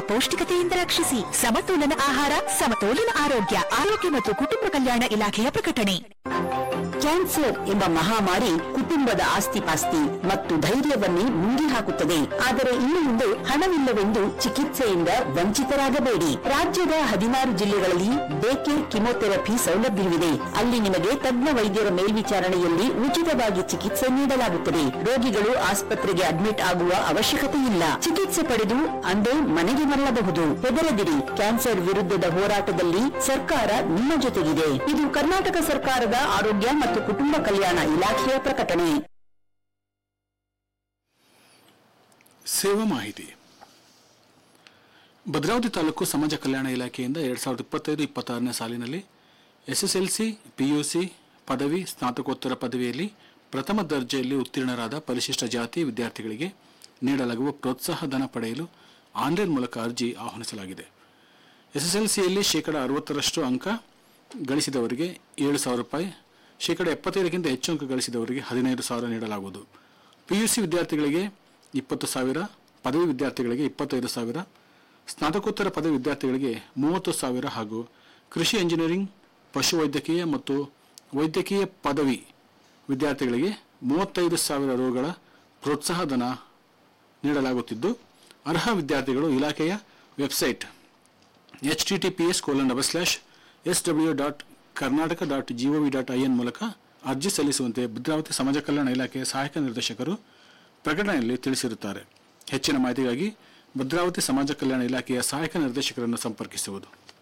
ಅಪೌಷ್ಟಿಕತೆಯಿಂದ ರಕ್ಷಿಸಿ ಸಮತೋಲನ ಆಹಾರ ಸಮತೋಲನ ಆರೋಗ್ಯ ಆರೋಗ್ಯ ಮತ್ತು ಕುಟುಂಬ ಕಲ್ಯಾಣ ಇಲಾಖೆಯ ಪ್ರಕಟಣೆ ಕ್ಯಾನ್ಸರ್ ಎಂಬ ಮಹಾಮಾರಿ ಕುಟುಂಬದ ಆಸ್ತಿಪಾಸ್ತಿ ಮತ್ತು ಧೈರ್ಯವನ್ನೇ ನುಂಗಿ ಹಾಕುತ್ತದೆ ಆದರೆ ಇನ್ನು ಮುಂದೆ ಹಣವಿಲ್ಲವೆಂದು ಚಿಕಿತ್ಸೆಯಿಂದ ವಂಚಿತರಾಗಬೇಡಿ ರಾಜ್ಯದ ಹದಿನಾರು ಜಿಲ್ಲೆಗಳಲ್ಲಿ ಡೇಕೇರ್ ಕಿಮೋಥೆರಪಿ ಸೌಲಭ್ಯವಿದೆ ಅಲ್ಲಿ ನಿಮಗೆ ತಜ್ಞ ವೈದ್ಯರ ಮೇಲ್ವಿಚಾರಣೆಯಲ್ಲಿ ಉಚಿತವಾಗಿ ಚಿಕಿತ್ಸೆ ನೀಡಲಾಗುತ್ತದೆ ರೋಗಿಗಳು ಆಸ್ಪತ್ರೆಗೆ ಅಡ್ಮಿಟ್ ಆಗುವ ಅವಶ್ಯಕತೆ ಇಲ್ಲ ಚಿಕಿತ್ಸೆ ಪಡೆದು ಅಂದೇ ಮನೆಗೆ ಮರಳಬಹುದು ಹೆದರದಿರಿ ಕ್ಯಾನ್ಸರ್ ವಿರುದ್ಧದ ಹೋರಾಟದಲ್ಲಿ ಸರ್ಕಾರ ನಿಮ್ಮ ಜೊತೆಗಿದೆ ಇದು ಕರ್ನಾಟಕ ಸರ್ಕಾರದ ಆರೋಗ್ಯ ಮತ್ತು ಕುಟುಂಬ ಕಲ್ಯಾಣ ಇಲಾಖೆಯ ಪ್ರಕಟಣೆ ಸೇವಾ ಮಾಹಿತಿ ಭದ್ರಾವತಿ ತಾಲೂಕು ಸಮಾಜ ಕಲ್ಯಾಣ ಇಲಾಖೆಯಿಂದ ಎರಡು ಸಾವಿರದ ಇಪ್ಪತ್ತೈದು ಇಪ್ಪತ್ತಾರನೇ ಸಾಲಿನಲ್ಲಿ ಎಸ್ಎಸ್ಎಲ್ಸಿ ಪಿಯುಸಿ ಪದವಿ ಸ್ನಾತಕೋತ್ತರ ಪದವಿಯಲ್ಲಿ ಪ್ರಥಮ ದರ್ಜೆಯಲ್ಲಿ ಉತ್ತೀರ್ಣರಾದ ಪರಿಶಿಷ್ಟ ಜಾತಿ ವಿದ್ಯಾರ್ಥಿಗಳಿಗೆ ನೀಡಲಾಗುವ ಪ್ರೋತ್ಸಾಹ ಧನ ಪಡೆಯಲು ಆನ್ಲೈನ್ ಮೂಲಕ ಅರ್ಜಿ ಆಹ್ವಾನಿಸಲಾಗಿದೆ ಎಸ್ಎಸ್ಎಲ್ಸಿಯಲ್ಲಿ ಶೇಕಡ ಅರವತ್ತರಷ್ಟು ಅಂಕ ಗಳಿಸಿದವರಿಗೆ ಏಳು ಸಾವಿರ ರೂಪಾಯಿ ಶೇಕಡ ಎಪ್ಪತ್ತೈದಕ್ಕಿಂತ ಹೆಚ್ಚು ಅಂಕ ಗಳಿಸಿದವರಿಗೆ ಹದಿನೈದು ಸಾವಿರ ನೀಡಲಾಗುವುದು ಪಿಯುಸಿ ವಿದ್ಯಾರ್ಥಿಗಳಿಗೆ ಇಪ್ಪತ್ತು ಸಾವಿರ ಪದವಿ ವಿದ್ಯಾರ್ಥಿಗಳಿಗೆ ಇಪ್ಪತ್ತೈದು ಸಾವಿರ ಸ್ನಾತಕೋತ್ತರ ಪದವಿ ವಿದ್ಯಾರ್ಥಿಗಳಿಗೆ ಮೂವತ್ತು ಸಾವಿರ ಹಾಗೂ ಕೃಷಿ ಎಂಜಿನಿಯರಿಂಗ್ ಪಶುವೈದ್ಯಕೀಯ ಮತ್ತು ವೈದ್ಯಕೀಯ ಪದವಿ ವಿದ್ಯಾರ್ಥಿಗಳಿಗೆ ಮೂವತ್ತೈದು ಸಾವಿರ ರುಗಳ ಪ್ರೋತ್ಸಾಹ ಧನ ನೀಡಲಾಗುತ್ತಿದ್ದು ಅರ್ಹ ವಿದ್ಯಾರ್ಥಿಗಳು ಇಲಾಖೆಯ website H T T P S colon double slash S W dot Karnataka dot G O V dot I N ಮೂಲಕ ಅರ್ಜಿ ಸಲ್ಲಿಸುವಂತೆ ಭದ್ರಾವತಿ ಸಮಾಜ ಕಲ್ಯಾಣ ಇಲಾಖೆಯ ಸಹಾಯಕ ನಿರ್ದೇಶಕರು ಪ್ರಕಟಣೆಯಲ್ಲಿ ತಿಳಿಸಿರುತ್ತಾರೆ ಹೆಚ್ಚಿನ ಮಾಹಿತಿಗಾಗಿ ಭದ್ರಾವತಿ ಸಮಾಜ ಕಲ್ಯಾಣ ಇಲಾಖೆಯ ಸಹಾಯಕ ನಿರ್ದೇಶಕರನ್ನು ಸಂಪರ್ಕಿಸುವುದು